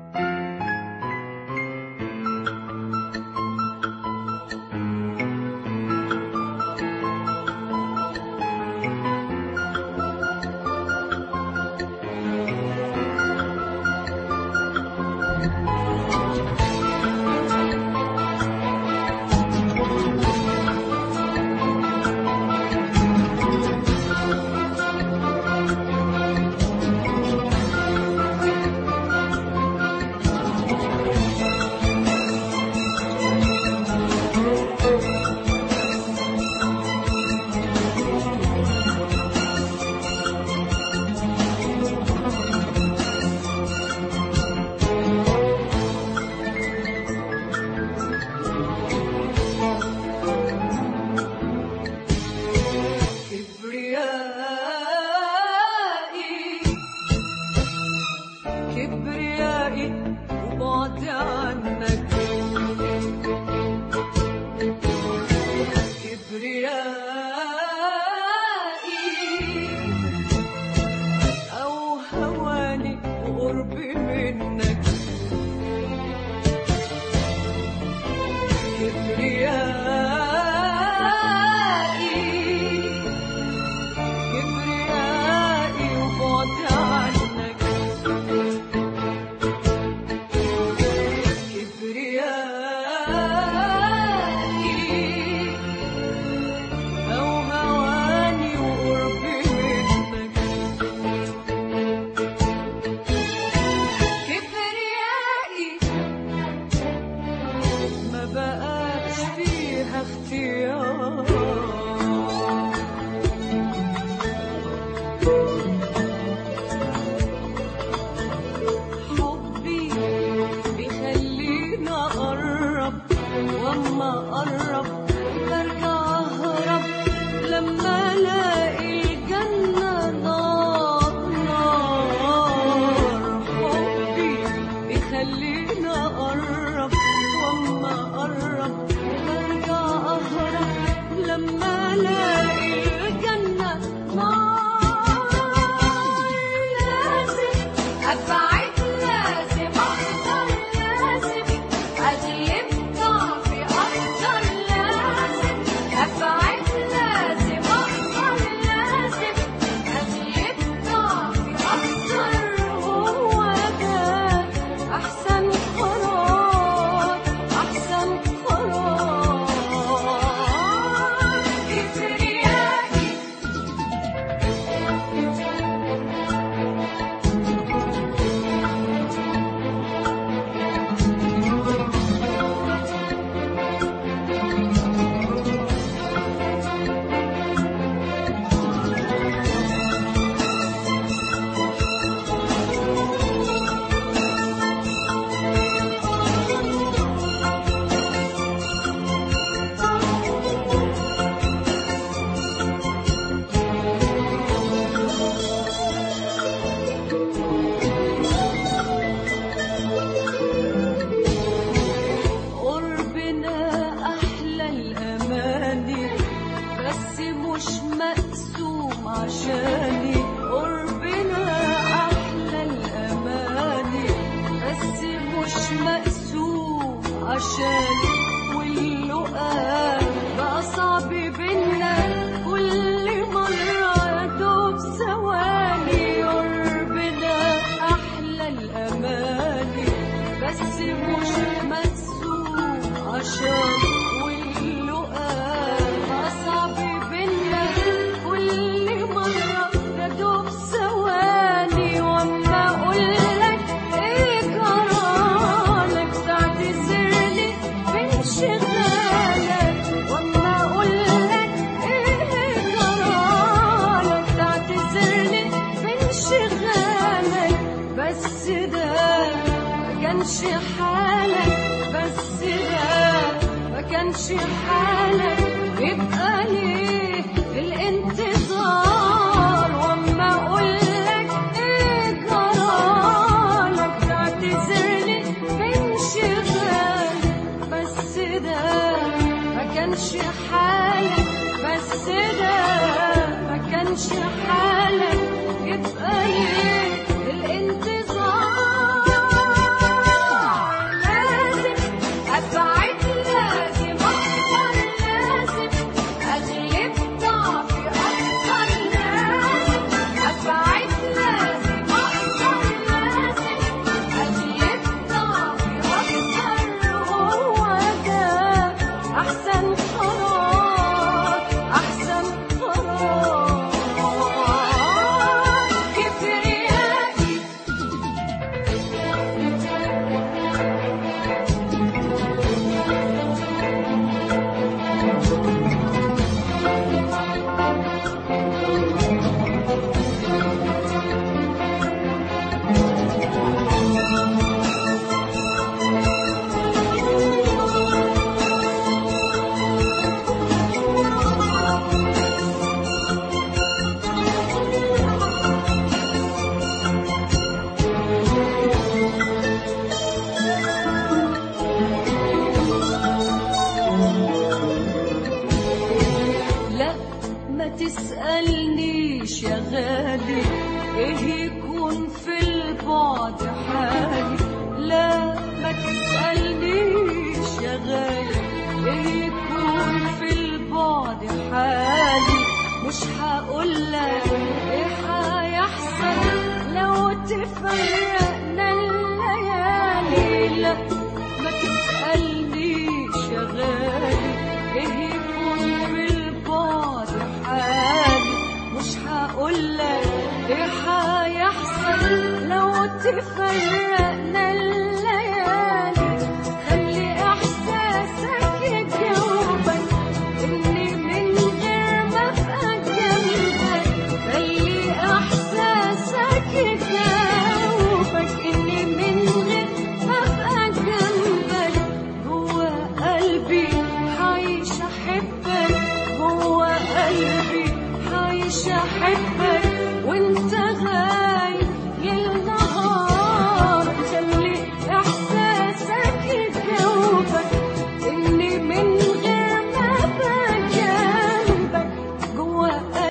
كبريائي كبريائي وبعد عنك كبريائي أو هواني وقربي منك كبريائي كبريائي وبعد عنك كبريائي أو هواني وقربي منك كبريائي ما بقاش فيها اختيار حبي بيخليني اقرب واما اقرب برجع اهرب لما الاقي الجنه نار نار حبي بيخليني اقرب واما اقرب برجع اهرب لما الاقي الجنه نار لازم أبعد لازم أحضر لازم أغلب ضعفي أقدر لازم أبعد لازم أحضر لازم أغلب ضعفي أقدر هو ده أحسن قرار أحسن قرار كبريائي قربنا أحلى الأماني بس مش مقسوم عشاني قربنا أحلى الأماني بس مش مقسوم عشاني واللقاء بقى صعب بينا كل مرة يا دوب ثواني قربنا أحلى الأماني بس مش مقسوم عشان واللقاء بقى صعب بينا كل مرة يا دوب ثواني واما اقولك ايه جرالك تعتذرلي بانشغالك واما اقولك ايه جرالك تعتذرلي بانشغالك بس ده ما كانش حالك بس ده ما كانش حالك يبقى ليه الانتظار واما اقولك ايه جرالك تعتذرلي بانشغال بس ده ما كانش حالك بس ده ما كانش حالك يبقى ليه الانتظار تفرقنا الليالي لا ما تسألنيش يا غالي ايه يكون في البعد حالي مش هقولك ايه هيحصل لو تفرقنا الليالي خلي احساسك يجاوبك اني من غير ما ابقى جنبك خلي احساسك يجاوبك اني من غير ما ابقى جنبك جوا قلبي عايش احبك جوا قلبي عايش احبك